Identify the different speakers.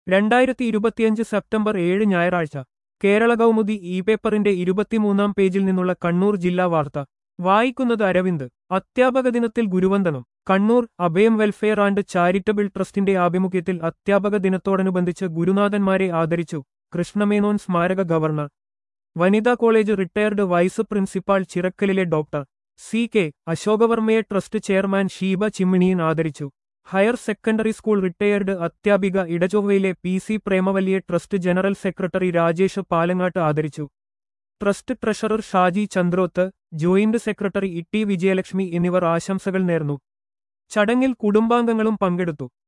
Speaker 1: രണ്ടായിരത്തി ഇരുപത്തിയഞ്ച് സെപ്റ്റംബർ ഏഴ് ഞായറാഴ്ച കേരള കൗമുദി ഇ പേപ്പറിന്റെ ഇരുപത്തിമൂന്നാം പേജിൽ നിന്നുള്ള കണ്ണൂർ ജില്ലാ വാർത്ത വായിക്കുന്നത് അരവിന്ദ് അധ്യാപക ദിനത്തിൽ ഗുരുവന്ദനം കണ്ണൂർ അഭയം വെൽഫെയർ ആൻഡ് ചാരിറ്റബിൾ ട്രസ്റ്റിന്റെ ആഭിമുഖ്യത്തിൽ അധ്യാപക ദിനത്തോടനുബന്ധിച്ച് ഗുരുനാഥന്മാരെ ആദരിച്ചു കൃഷ്ണമേനോൻ സ്മാരക ഗവർണർ വനിതാ കോളേജ് റിട്ടയർഡ് വൈസ് പ്രിൻസിപ്പാൾ ചിറക്കലിലെ ഡോക്ടർ സി കെ അശോകവർമ്മയെ ട്രസ്റ്റ് ചെയർമാൻ ഷീബ ചിമ്മിണിയൻ ആദരിച്ചു ഹയർ സെക്കൻഡറി സ്കൂൾ റിട്ടയർഡ് അധ്യാപിക ഇടചൊവ്വയിലെ പി സി പ്രേമവല്ലിയെ trust general secretary Rajesh Palangad ആദരിച്ചു trust treasurer Shaji Chandroth joint secretary E T Vijayalakshmi എന്നിവർ ആശംസകൾ നേർന്നു ചടങ്ങിൽ കുടുംബാംഗങ്ങളും പങ്കെടുത്തു